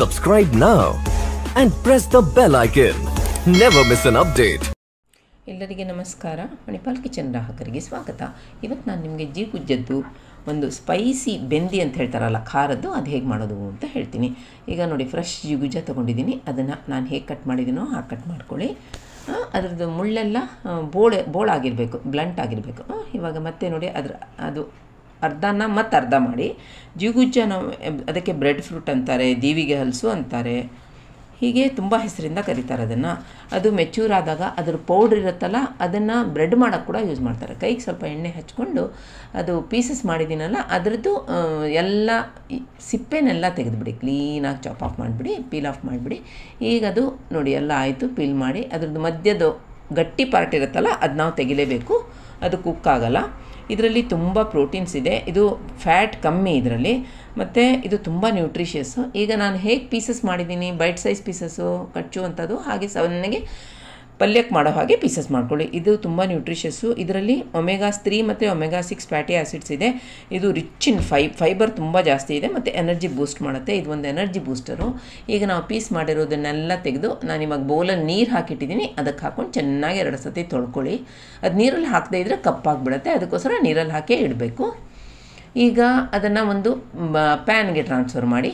Subscribe now and press the bell icon. Never miss an update. ಎಲ್ಲರಿಗೆ ನಮಸ್ಕಾರ Manipal kitchen ಗ್ರಾಹಕರಿಗೆ ಸ್ವಾಗತ ಇವತ್ತು ನಾನು ನಿಮಗೆ ಜೀ ಗುಜ್ಜದ್ದು ಒಂದು ಸ್ಪೈಸಿ ಬೆಂದಿ ಅಂತ ಹೇಳ್ತಾರಲ್ಲ ಖಾರದ್ದು ಅದು ಹೇಗೆ ಮಾಡೋದು ಅಂತ ಹೇಳ್ತೀನಿ ಈಗ ನೋಡಿ ಫ್ರೆಶ್ ಜಿಗುಜ್ಜ ತೊಗೊಂಡಿದ್ದೀನಿ ಅದನ್ನು ನಾನು ಹೇಗೆ ಕಟ್ ಮಾಡಿದ್ದೀನೋ ಹಾಗೆ ಕಟ್ ಮಾಡ್ಕೊಳ್ಳಿ ಆ, ಅದರದ್ದು ಮುಳ್ಳೆಲ್ಲ ಆ, ಬೋಳೆ ಬೋಳಾಗಿರಬೇಕು ಬ್ಲಂಟ್ ಆಗಿರಬೇಕು ಆ, ಇವಾಗ ಮತ್ತೆ ನೋಡಿ ಅದ್ರ ಅದು ಅರ್ಧನ ಮತ್ತು ಅರ್ಧ ಮಾಡಿ ಜಿಗುಜ್ಜ ನಾವು ಅದಕ್ಕೆ ಬ್ರೆಡ್ ಫ್ರೂಟ್ ಅಂತಾರೆ ದೀವಿಗೆ ಹಲಸು ಅಂತಾರೆ ಹೀಗೆ ತುಂಬ ಹೆಸರಿಂದ ಕರೀತಾರೆ ಅದನ್ನು ಅದು ಮೆಚ್ಯೂರ್ ಆದಾಗ ಅದ್ರ ಪೌಡ್ರ್ ಇರುತ್ತಲ್ಲ ಅದನ್ನು ಬ್ರೆಡ್ ಮಾಡೋಕ್ಕೆ ಕೂಡ ಯೂಸ್ ಮಾಡ್ತಾರೆ ಕೈಗೆ ಸ್ವಲ್ಪ ಎಣ್ಣೆ ಹಚ್ಕೊಂಡು ಅದು ಪೀಸಸ್ ಮಾಡಿದ್ದೀನಲ್ಲ ಅದರದ್ದು ಆ, ಎಲ್ಲ ಈ ಸಿಪ್ಪೆನೆಲ್ಲ ತೆಗೆದುಬಿಡಿ ಕ್ಲೀನಾಗಿ ಚಾಪ್ ಆಫ್ ಮಾಡಿಬಿಡಿ ಪೀಲ್ ಆಫ್ ಮಾಡಿಬಿಡಿ ಈಗ ಅದು ನೋಡಿ ಎಲ್ಲ ಆಯಿತು ಪೀಲ್ ಮಾಡಿ ಅದ್ರದ್ದು ಮಧ್ಯದ ಗಟ್ಟಿ ಪಾರ್ಟ್ ಇರುತ್ತಲ್ಲ ಅದು ನಾವು ತೆಗಿಲೇಬೇಕು ಅದು ಕುಕ್ ಆಗಲ್ಲ ಇದರಲ್ಲಿ ತುಂಬ ಪ್ರೋಟೀನ್ಸ್ ಇದೆ ಇದು ಫ್ಯಾಟ್ ಕಮ್ಮಿ ಇದರಲ್ಲಿ ಮತ್ತು ಇದು ತುಂಬ ನ್ಯೂಟ್ರಿಷಿಯಸ್ಸು ಈಗ ನಾನು ಹೇಗೆ ಪೀಸಸ್ ಮಾಡಿದ್ದೀನಿ ಬೈಟ್ ಸೈಜ್ ಪೀಸಸ್ಸು ಕಚ್ಚುವಂಥದ್ದು ಹಾಗೆ ಸಣ್ಣಗೆ ಪಲ್ಯಕ್ಕೆ ಮಾಡೋ ಹಾಗೆ ಪೀಸಸ್ ಮಾಡ್ಕೊಳ್ಳಿ ಇದು ತುಂಬ ನ್ಯೂಟ್ರಿಷಿಯಸ್ಸು ಇದರಲ್ಲಿ ಒಮೆಗಾಸ್ ತ್ರೀ ಮತ್ತು ಒಮೆಗಾ ಸಿಕ್ಸ್ ಫ್ಯಾಟಿ ಆ್ಯಸಿಡ್ಸ್ ಇದೆ ಇದು ರಿಚ್ ಇನ್ ಫೈ ಫೈಬರ್ ತುಂಬ ಜಾಸ್ತಿ ಇದೆ ಮತ್ತು ಎನರ್ಜಿ ಬೂಸ್ಟ್ ಮಾಡುತ್ತೆ ಇದು ಒಂದು ಎನರ್ಜಿ ಬೂಸ್ಟರು ಈಗ ನಾವು ಪೀಸ್ ಮಾಡಿರೋದನ್ನೆಲ್ಲ ತೆಗೆದು ನಾನು ಇವಾಗ ಬೌಲಲ್ಲಿ ನೀರು ಹಾಕಿಟ್ಟಿದ್ದೀನಿ ಅದಕ್ಕೆ ಹಾಕ್ಕೊಂಡು ಚೆನ್ನಾಗಿ ಎರಡು ಸತಿ ತೊಳ್ಕೊಳ್ಳಿ ಅದು ನೀರಲ್ಲಿ ಹಾಕದೇ ಇದ್ದರೆ ಕಪ್ಪಾಗಿಬಿಡುತ್ತೆ ಅದಕ್ಕೋಸ್ಕರ ನೀರಲ್ಲಿ ಹಾಕಿ ಇಡಬೇಕು ಈಗ ಅದನ್ನು ಒಂದು ಪ್ಯಾನ್ಗೆ ಟ್ರಾನ್ಸ್ಫರ್ ಮಾಡಿ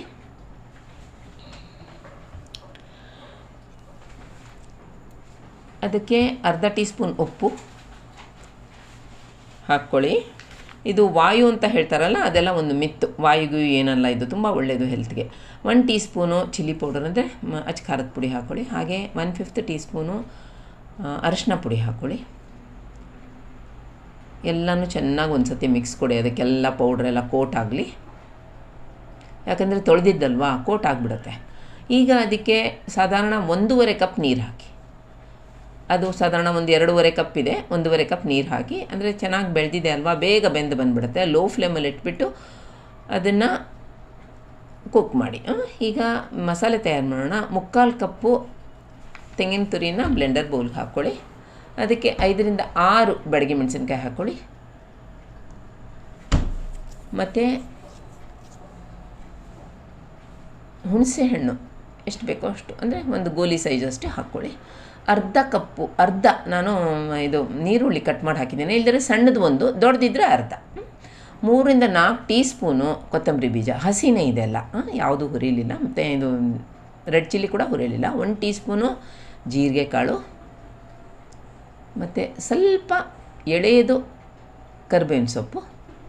ಅದಕ್ಕೆ ಅರ್ಧ ಟೀ ಸ್ಪೂನ್ ಉಪ್ಪು ಹಾಕ್ಕೊಳ್ಳಿ ಇದು ವಾಯು ಅಂತ ಹೇಳ್ತಾರಲ್ಲ ಅದೆಲ್ಲ ಒಂದು ಮಿತ್ತು ವಾಯುಗೂ ಏನಲ್ಲ ಇದು ತುಂಬ ಒಳ್ಳೆಯದು ಹೆಲ್ತ್ಗೆ one teaspoon chilli powder ಅಂದರೆ ಅಚ್ಚ ಖಾರದ ಪುಡಿ ಹಾಕ್ಕೊಳ್ಳಿ ಹಾಗೆ ಒನ್ ಫಿಫ್ತ್ ಟೀ ಸ್ಪೂನು ಅರಿಶಿನ ಪುಡಿ ಹಾಕ್ಕೊಳ್ಳಿ ಎಲ್ಲನೂ ಚೆನ್ನಾಗಿ ಒಂದು ಸತಿ ಮಿಕ್ಸ್ ಕೊಡಿ ಅದಕ್ಕೆಲ್ಲ ಪೌಡ್ರೆಲ್ಲ ಕೋಟ್ ಆಗಲಿ ಯಾಕಂದರೆ ತೊಳೆದಿದ್ದಲ್ವಾ ಕೋಟ್ ಆಗಿಬಿಡುತ್ತೆ ಈಗ ಅದಕ್ಕೆ ಸಾಧಾರಣ ಒಂದೂವರೆ ಕಪ್ ನೀರು ಹಾಕಿ ಅದು ಸಾಧಾರಣ ಒಂದು ಎರಡೂವರೆ ಕಪ್ ಇದೆ ಒಂದೂವರೆ ಕಪ್ ನೀರು ಹಾಕಿ ಅಂದರೆ ಚೆನ್ನಾಗಿ ಬೆಳೆದಿದೆ ಅಲ್ವಾ ಬೇಗ ಬೆಂದು ಬಂದುಬಿಡುತ್ತೆ ಲೋ ಫ್ಲೇಮಲ್ಲಿ ಇಟ್ಬಿಟ್ಟು ಅದನ್ನು ಕುಕ್ ಮಾಡಿ ಆ, ಈಗ ಮಸಾಲೆ ತಯಾರು ಮಾಡೋಣ ಮುಕ್ಕಾಲು ಕಪ್ಪು ತೆಂಗಿನ ತುರಿನ ಬ್ಲೆಂಡರ್ ಬೌಲ್ಗೆ ಹಾಕ್ಕೊಳ್ಳಿ ಅದಕ್ಕೆ ಐದರಿಂದ ಆರು ಬೆಳಗ್ಗೆ ಮೆಣಸಿನ್ಕಾಯಿ ಹಾಕ್ಕೊಳ್ಳಿ ಮತ್ತು ಹುಣಸೆ ಹಣ್ಣು ಎಷ್ಟು ಬೇಕೋ ಅಷ್ಟು ಅಂದರೆ ಒಂದು ಗೋಲಿ ಸೈಜ್ ಅಷ್ಟು ಹಾಕ್ಕೊಳ್ಳಿ ಅರ್ಧ ಕಪ್ಪು ಅರ್ಧ ನಾನು ಇದು ನೀರುಳ್ಳಿ ಕಟ್ ಮಾಡಿ ಹಾಕಿದ್ದೇನೆ ಇಲ್ಲದ್ರೆ ಸಣ್ಣದು ಒಂದು ದೊಡ್ಡದಿದ್ದರೆ ಅರ್ಧ ಹ್ಮ್. ಮೂರಿಂದ ನಾಲ್ಕು ಟೀ ಸ್ಪೂನು ಕೊತ್ತಂಬರಿ ಬೀಜ ಹಸಿನೇ ಇದೆಲ್ಲ ಯಾವುದು ಹುರಿಲಿಲ್ಲ ಮತ್ತು ಇದು ರೆಡ್ ಚಿಲ್ಲಿ ಕೂಡ ಹುರಿಲಿಲ್ಲ ಒಂದು ಟೀ ಸ್ಪೂನು ಜೀರಿಗೆ ಕಾಳು ಮತ್ತು ಸ್ವಲ್ಪ ಎಳೆಯದು ಕರಿಬೇವಿನ ಸೊಪ್ಪು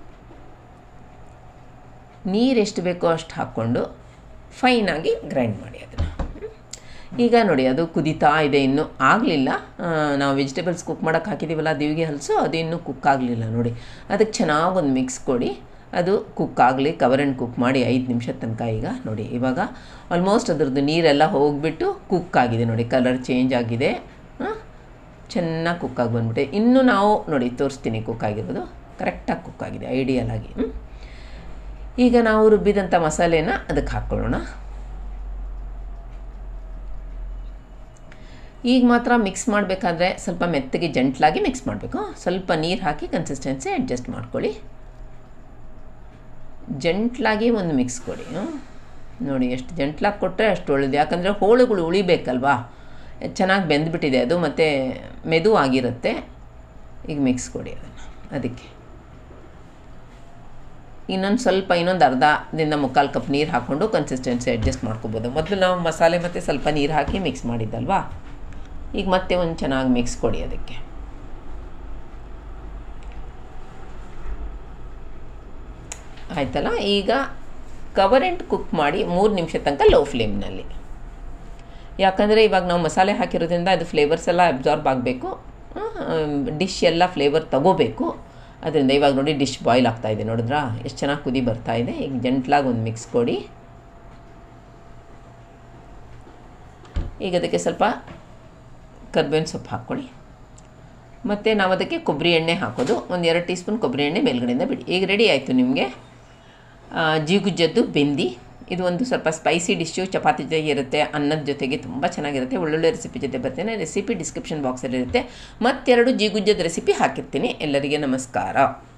ನೀರು ಎಷ್ಟು ಬೇಕೋ ಅಷ್ಟು ಹಾಕ್ಕೊಂಡು ಫೈನಾಗಿ ಗ್ರೈಂಡ್ ಮಾಡಿ ಅದನ್ನು ಈಗ ನೋಡಿ ಅದು ಕುದೀತಾ ಇದೆ ಇನ್ನೂ ಆಗಲಿಲ್ಲ ನಾವು ವೆಜಿಟೇಬಲ್ಸ್ ಕುಕ್ ಮಾಡೋಕ್ಕೆ ಹಾಕಿದ್ದೀವಲ್ಲ ದಿವಿಗೆ ಹಲಸು ಅದು ಇನ್ನೂ ಕುಕ್ ಆಗಲಿಲ್ಲ ನೋಡಿ ಅದಕ್ಕೆ ಚೆನ್ನಾಗಿ ಒಂದು ಮಿಕ್ಸ್ ಕೊಡಿ ಅದು ಕುಕ್ ಆಗಲಿ ಕವರ್ ಆ್ಯಂಡ್ ಕುಕ್ ಮಾಡಿ ಐದು ನಿಮಿಷದ ತನಕ ಈಗ ನೋಡಿ ಇವಾಗ ಆಲ್ಮೋಸ್ಟ್ ಅದ್ರದ್ದು ನೀರೆಲ್ಲ ಹೋಗಿಬಿಟ್ಟು ಕುಕ್ ಆಗಿದೆ ನೋಡಿ ಕಲರ್ ಚೇಂಜ್ ಆಗಿದೆ ಹಾಂ ಚೆನ್ನಾಗಿ ಕುಕ್ ಆಗಿ ಬಂದ್ಬಿಟ್ಟೆ ಇನ್ನು ನಾವು ನೋಡಿ ತೋರಿಸ್ತೀನಿ ಕುಕ್ ಆಗಿರೋದು ಕರೆಕ್ಟಾಗಿ ಕುಕ್ ಆಗಿದೆ ಐಡಿಯಲ್ ಆಗಿ ಹ್ಮ್? ಈಗ ನಾವು ರುಬ್ಬಿದಂಥ ಮಸಾಲೆನ ಅದಕ್ಕೆ ಹಾಕ್ಕೊಳ್ಳೋಣ ಈಗ ಮಾತ್ರ ಮಿಕ್ಸ್ ಮಾಡಬೇಕಾದ್ರೆ ಸ್ವಲ್ಪ ಮೆತ್ತಗೆ ಜಂಟ್ಲಾಗಿ ಮಿಕ್ಸ್ ಮಾಡಬೇಕು ಸ್ವಲ್ಪ ನೀರು ಹಾಕಿ ಕನ್ಸಿಸ್ಟೆನ್ಸಿ ಅಡ್ಜಸ್ಟ್ ಮಾಡ್ಕೊಳ್ಳಿ ಜಂಟ್ಲಾಗಿ ಒಂದು ಮಿಕ್ಸ್ ಕೊಡಿ ಹ್ಮ್? ನೋಡಿ ಎಷ್ಟು ಜಂಟ್ಲಾಗಿ ಕೊಟ್ಟರೆ ಅಷ್ಟು ಒಳ್ಳೆಯದು ಯಾಕಂದರೆ ಹೋಳುಗಳು ಉಳಿಬೇಕಲ್ವಾ ಚೆನ್ನಾಗಿ ಬೆಂದ್ಬಿಟ್ಟಿದೆ ಅದು ಮತ್ತು ಮೆದು ಆಗಿರುತ್ತೆ ಈಗ ಮಿಕ್ಸ್ ಕೊಡಿ ಅದನ್ನು ಅದಕ್ಕೆ ಇನ್ನೊಂದು ಸ್ವಲ್ಪ ಇನ್ನೊಂದು ಅರ್ಧದಿಂದ ಮುಕ್ಕಾಲು ಕಪ್ ನೀರು ಹಾಕ್ಕೊಂಡು ಕನ್ಸಿಸ್ಟೆನ್ಸಿ ಅಡ್ಜಸ್ಟ್ ಮಾಡ್ಕೋಬೋದು ಮೊದಲು ನಾವು ಮಸಾಲೆ ಮತ್ತು ಸ್ವಲ್ಪ ನೀರು ಹಾಕಿ ಮಿಕ್ಸ್ ಮಾಡಿದ್ದಲ್ವಾ ಈಗ ಮತ್ತೆ ಒಂದು ಚೆನ್ನಾಗಿ ಮಿಕ್ಸ್ ಕೊಡಿ ಅದಕ್ಕೆ ಆಯ್ತಲ್ಲ ಈಗ ಕವರ್ ಆ್ಯಂಡ್ ಕುಕ್ ಮಾಡಿ ಮೂರು ನಿಮಿಷ ತನಕ ಲೋ ಫ್ಲೇಮ್ನಲ್ಲಿ ಯಾಕಂದರೆ ಇವಾಗ ನಾವು ಮಸಾಲೆ ಹಾಕಿರೋದ್ರಿಂದ ಅದು ಫ್ಲೇವರ್ಸ್ ಎಲ್ಲ ಅಬ್ಸಾರ್ಬ್ ಆಗಬೇಕು ಡಿಶ್ ಎಲ್ಲ ಫ್ಲೇವರ್ ತಗೋಬೇಕು ಅದರಿಂದ ಇವಾಗ ನೋಡಿ ಡಿಶ್ ಬಾಯ್ಲ್ ಆಗ್ತಾ ಇದೆ ನೋಡಿದ್ರಾ ಎಷ್ಟು ಚೆನ್ನಾಗಿ ಕುದಿ ಬರ್ತಾ ಇದೆ ಈಗ ಜಂಟ್ಲಾಗಿ ಒಂದು ಮಿಕ್ಸ್ ಕೊಡಿ ಈಗ ಅದಕ್ಕೆ ಸ್ವಲ್ಪ ಕರ್ಬೇವಿನ ಸೊಪ್ಪು ಹಾಕ್ಕೊಳ್ಳಿ ಮತ್ತು ನಾವು ಅದಕ್ಕೆ ಕೊಬ್ಬರಿ ಎಣ್ಣೆ ಹಾಕೋದು ಒಂದು ಎರಡು ಟೀ ಸ್ಪೂನ್ ಕೊಬ್ಬರಿ ಎಣ್ಣೆ ಮೇಲ್ಗಡೆಯಿಂದ ಬಿಡಿ ಈಗ ರೆಡಿ ಆಯಿತು ನಿಮಗೆ ಜೀಗುಜ್ಜದ್ದು ಬೆಂದಿ ಇದು ಒಂದು ಸ್ವಲ್ಪ ಸ್ಪೈಸಿ ಡಿಶ್ಶು ಚಪಾತಿ ಜೊತೆಗೆ ಇರುತ್ತೆ ಅನ್ನದ ಜೊತೆಗೆ ತುಂಬ ಚೆನ್ನಾಗಿರುತ್ತೆ ಒಳ್ಳೊಳ್ಳೆ ರೆಸಿಪಿ ಜೊತೆ ಬರ್ತೇನೆ ರೆಸಿಪಿ ಡಿಸ್ಕ್ರಿಪ್ಷನ್ ಬಾಕ್ಸಲ್ಲಿ ಇರುತ್ತೆ ಮತ್ತೆರಡು ಜೀಗುಜ್ಜದ ರೆಸಿಪಿ ಹಾಕಿರ್ತೀನಿ ಎಲ್ಲರಿಗೆ ನಮಸ್ಕಾರ